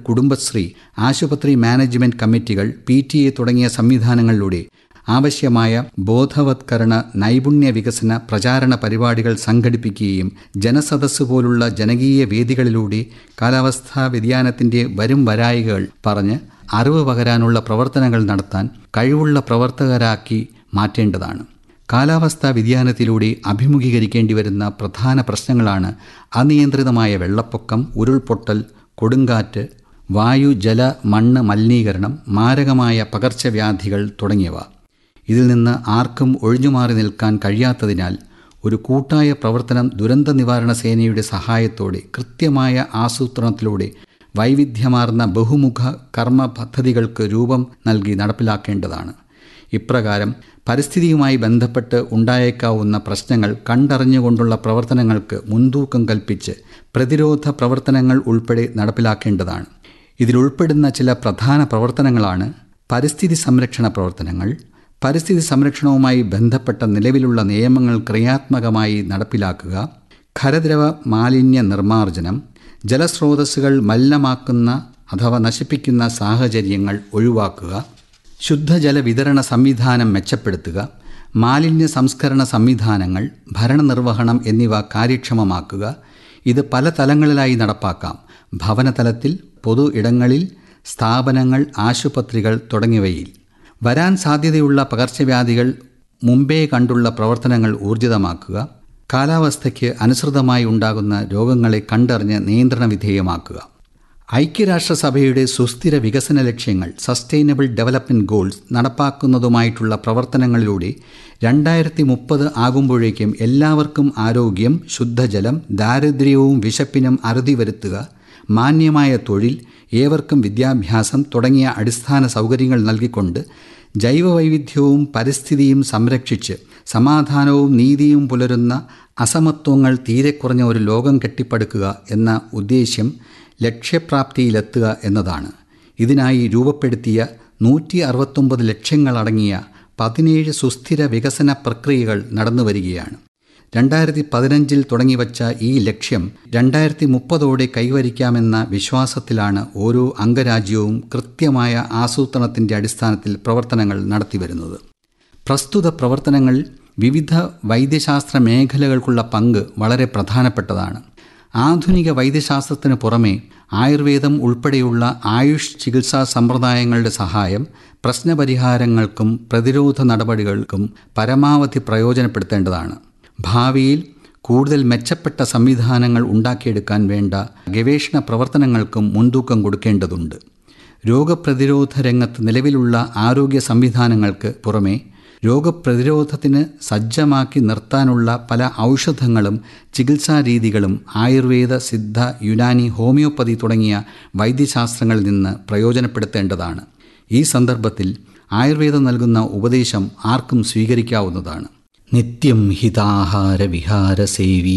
കുടുംബശ്രീ ആശുപത്രി മാനേജ്മെന്റ് കമ്മിറ്റികൾ P T A തുടങ്ങിയ സംവിധാനങ്ങളിലൂടെ ആവശ്യമായ ബോധവത്കരണ നൈപുണ്യ വികസന പ്രചാരണ പരിപാടികൾ സംഘടിപ്പിക്കുകയും ജനസദസ് പോലുള്ള ജനകീയ വേദികളിലൂടെ കാലാവസ്ഥാ വ്യതിയാനത്തിന്റെ വരും വരായികൾ പറഞ്ഞ് അറിവ് പകരാനുള്ള പ്രവർത്തനങ്ങൾ നടത്താൻ കഴിവുള്ള പ്രവർത്തകരാക്കി മാറ്റേണ്ടതാണ് കാലാവസ്ഥാ വ്യതിയാനത്തിലൂടെ അഭിമുഖീകരിക്കേണ്ടി വരുന്ന പ്രധാന പ്രശ്നങ്ങളാണ് അനിയന്ത്രിതമായ വെള്ളപ്പൊക്കം ഉരുൾപൊട്ടൽ കൊടുങ്കാറ്റ് വായു ജല മണ്ണ് മലിനീകരണം മാരകമായ പകർച്ചവ്യാധികൾ തുടങ്ങിയവ ഇതിൽ നിന്ന് ആർക്കും ഒഴിഞ്ഞുമാറി നിൽക്കാൻ കഴിയാത്തതിനാൽ ഒരു കൂട്ടായ പ്രവർത്തനം ദുരന്ത നിവാരണ സേനയുടെ സഹായത്തോടെ കൃത്യമായ ആസൂത്രണത്തിലൂടെ വൈവിധ്യമാർന്ന ബഹുമുഖ കർമ്മ പദ്ധതികൾക്ക് രൂപം നൽകി നടപ്പിലാക്കേണ്ടതാണ് ഇപ്രകാരം പരിസ്ഥിതിയുമായി ബന്ധപ്പെട്ട് ഉണ്ടായേക്കാവുന്ന പ്രശ്നങ്ങൾ കണ്ടറിഞ്ഞുകൊണ്ടുള്ള പ്രവർത്തനങ്ങൾക്ക് മുൻതൂക്കം കൽപ്പിച്ച് പ്രതിരോധ പ്രവർത്തനങ്ങൾ ഉൾപ്പെടെ നടപ്പിലാക്കേണ്ടതാണ് ഇതിലുൾപ്പെടുന്ന ചില പ്രധാന പ്രവർത്തനങ്ങളാണ് പരിസ്ഥിതി സംരക്ഷണ പ്രവർത്തനങ്ങൾ പരിസ്ഥിതി സംരക്ഷണവുമായി ബന്ധപ്പെട്ട നിലവിലുള്ള നിയമങ്ങൾ ക്രിയാത്മകമായി നടപ്പിലാക്കുക ഖരദ്രവ മാലിന്യ നിർമ്മാർജ്ജനം ജലസ്രോതസ്സുകൾ മലിനമാക്കുന്ന അഥവാ നശിപ്പിക്കുന്ന സാഹചര്യങ്ങൾ ഒഴിവാക്കുക ശുദ്ധജല വിതരണ സംവിധാനം മെച്ചപ്പെടുത്തുക മാലിന്യ സംസ്കരണ സംവിധാനങ്ങൾ ഭരണനിർവഹണം എന്നിവ കാര്യക്ഷമമാക്കുക ഇത് പല തലങ്ങളിലായി നടപ്പാക്കാം ഭവനതലത്തിൽ പൊതു ഇടങ്ങളിൽ സ്ഥാപനങ്ങൾ ആശുപത്രികൾ തുടങ്ങിയവയിൽ വരാൻ സാധ്യതയുള്ള പകർച്ചവ്യാധികൾ മുമ്പേ കണ്ടുള്ള പ്രവർത്തനങ്ങൾ ഊർജിതമാക്കുക കാലാവസ്ഥയ്ക്ക് അനുസൃതമായി ഉണ്ടാകുന്ന രോഗങ്ങളെ കണ്ടറിഞ്ഞ് നിയന്ത്രണ വിധേയമാക്കുക ഐക്യരാഷ്ട്രസഭയുടെ സുസ്ഥിര വികസന ലക്ഷ്യങ്ങൾ സസ്റ്റൈനബിൾ ഡെവലപ്മെൻറ്റ് ഗോൾസ് നടപ്പാക്കുന്നതുമായിട്ടുള്ള പ്രവർത്തനങ്ങളിലൂടെ രണ്ടായിരത്തി മുപ്പത് ആകുമ്പോഴേക്കും എല്ലാവർക്കും ആരോഗ്യം ശുദ്ധജലം ദാരിദ്ര്യവും വിശപ്പിനും അറുതി വരുത്തുക മാന്യമായ തൊഴിൽ ഏവർക്കും വിദ്യാഭ്യാസം തുടങ്ങിയ അടിസ്ഥാന സൗകര്യങ്ങൾ നൽകിക്കൊണ്ട് ജൈവവൈവിധ്യവും പരിസ്ഥിതിയും സംരക്ഷിച്ച് സമാധാനവും നീതിയും പുലരുന്ന അസമത്വങ്ങൾ തീരെ കുറഞ്ഞ ഒരു ലോകം കെട്ടിപ്പടുക്കുക എന്ന ഉദ്ദേശ്യം ലക്ഷ്യപ്രാപ്തിയിലെത്തുക എന്നതാണ് ഇതിനായി രൂപപ്പെടുത്തിയ നൂറ്റി അറുപത്തൊമ്പത് ലക്ഷ്യങ്ങളടങ്ങിയ പതിനേഴ് സുസ്ഥിര വികസന പ്രക്രിയകൾ നടന്നു വരികയാണ് രണ്ടായിരത്തി പതിനഞ്ചിൽ തുടങ്ങിവച്ച ഈ ലക്ഷ്യം രണ്ടായിരത്തി മുപ്പതോടെ കൈവരിക്കാമെന്ന വിശ്വാസത്തിലാണ് ഓരോ അംഗരാജ്യവും കൃത്യമായ ആസൂത്രണത്തിൻ്റെ അടിസ്ഥാനത്തിൽ പ്രവർത്തനങ്ങൾ നടത്തിവരുന്നത് പ്രസ്തുത പ്രവർത്തനങ്ങൾ വിവിധ വൈദ്യശാസ്ത്ര മേഖലകൾക്കുള്ള പങ്ക് വളരെ പ്രധാനപ്പെട്ടതാണ് ആധുനിക വൈദ്യശാസ്ത്രത്തിന് പുറമെ ആയുർവേദം ഉൾപ്പെടെയുള്ള ആയുഷ് ചികിത്സാ സമ്പ്രദായങ്ങളുടെ സഹായം പ്രശ്നപരിഹാരങ്ങൾക്കും പ്രതിരോധ നടപടികൾക്കും പരമാവധി പ്രയോജനപ്പെടുത്തേണ്ടതാണ് ഭാവിയിൽ കൂടുതൽ മെച്ചപ്പെട്ട സംവിധാനങ്ങൾ ഉണ്ടാക്കിയെടുക്കാൻ വേണ്ട ഗവേഷണ പ്രവർത്തനങ്ങൾക്കും മുൻതൂക്കം കൊടുക്കേണ്ടതുണ്ട് രോഗപ്രതിരോധ രംഗത്ത് നിലവിലുള്ള ആരോഗ്യ സംവിധാനങ്ങൾക്ക് പുറമെ രോഗപ്രതിരോധത്തിന് സജ്ജമാക്കി നിർത്താനുള്ള പല ഔഷധങ്ങളും ചികിത്സാ രീതികളും ആയുർവേദ സിദ്ധ യുനാനി ഹോമിയോപ്പതി തുടങ്ങിയ വൈദ്യശാസ്ത്രങ്ങളിൽ നിന്ന് പ്രയോജനപ്പെടുത്തേണ്ടതാണ് ഈ സന്ദർഭത്തിൽ ആയുർവേദം നൽകുന്ന ഉപദേശം ആർക്കും സ്വീകരിക്കാവുന്നതാണ് നിത്യം ഹിതാഹാര വിഹാരസേവി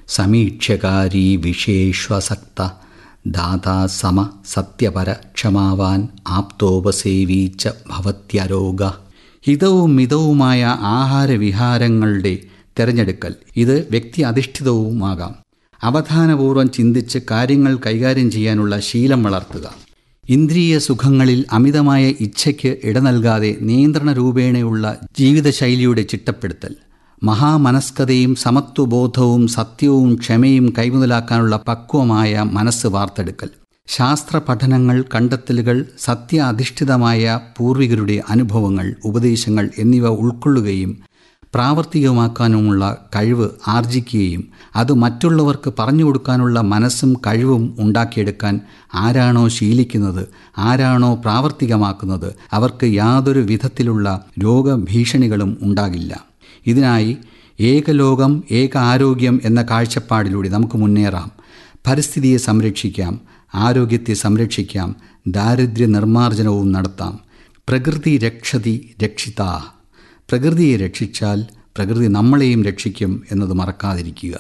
സമീക്ഷകാരി വിശേഷ്വസക്ത ദാതാ സമ സത്യപര ക്ഷമാവാൻ ആപ്തോപസേവി ച ഭവത്യരോഗ ഹിതവും മിതവുമായ ആഹാരവിഹാരങ്ങളുടെ തിരഞ്ഞെടുക്കൽ ഇത് വ്യക്തി അധിഷ്ഠിതവുമാകാം അവധാനപൂർവ്വം ചിന്തിച്ച് കാര്യങ്ങൾ കൈകാര്യം ചെയ്യാനുള്ള ശീലം വളർത്തുക ഇന്ദ്രിയ സുഖങ്ങളിൽ അമിതമായ ഇച്ഛയ്ക്ക് ഇട നൽകാതെ നിയന്ത്രണ രൂപേണയുള്ള ജീവിതശൈലിയുടെ ചിട്ടപ്പെടുത്തൽ മഹാമനസ്കതയും സമത്വബോധവും സത്യവും ക്ഷമയും കൈമുതലാക്കാനുള്ള പക്വമായ മനസ്സ് വാർത്തെടുക്കൽ ശാസ്ത്ര പഠനങ്ങൾ കണ്ടെത്തലുകൾ സത്യ അധിഷ്ഠിതമായ പൂർവികരുടെ അനുഭവങ്ങൾ ഉപദേശങ്ങൾ എന്നിവ ഉൾക്കൊള്ളുകയും പ്രാവർത്തികമാക്കാനുമുള്ള കഴിവ് ആർജിക്കുകയും അത് മറ്റുള്ളവർക്ക് പറഞ്ഞു കൊടുക്കാനുള്ള മനസ്സും കഴിവും ഉണ്ടാക്കിയെടുക്കാൻ ആരാണോ ശീലിക്കുന്നത് ആരാണോ പ്രാവർത്തികമാക്കുന്നത് അവർക്ക് യാതൊരു വിധത്തിലുള്ള രോഗഭീഷണികളും ഉണ്ടാകില്ല ഇതിനായി ഏകലോകം ഏക ആരോഗ്യം എന്ന കാഴ്ചപ്പാടിലൂടെ നമുക്ക് മുന്നേറാം പരിസ്ഥിതിയെ സംരക്ഷിക്കാം ആരോഗ്യത്തെ സംരക്ഷിക്കാം ദാരിദ്ര്യ നിർമ്മാർജ്ജനവും നടത്താം പ്രകൃതി രക്ഷതി രക്ഷിത പ്രകൃതിയെ രക്ഷിച്ചാൽ പ്രകൃതി നമ്മളെയും രക്ഷിക്കും എന്നത് മറക്കാതിരിക്കുക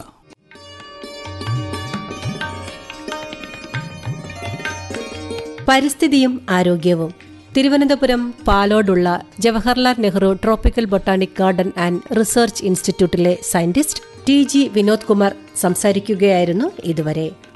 പരിസ്ഥിതിയും ആരോഗ്യവും തിരുവനന്തപുരം പാലോടുള്ള Jawaharlal Nehru tropical botanic garden and research ഇൻസ്റ്റിറ്റ്യൂട്ടിലെ scientist T G Vinod Kumar സംസാരിക്കുകയായിരുന്നു ഇതുവരെ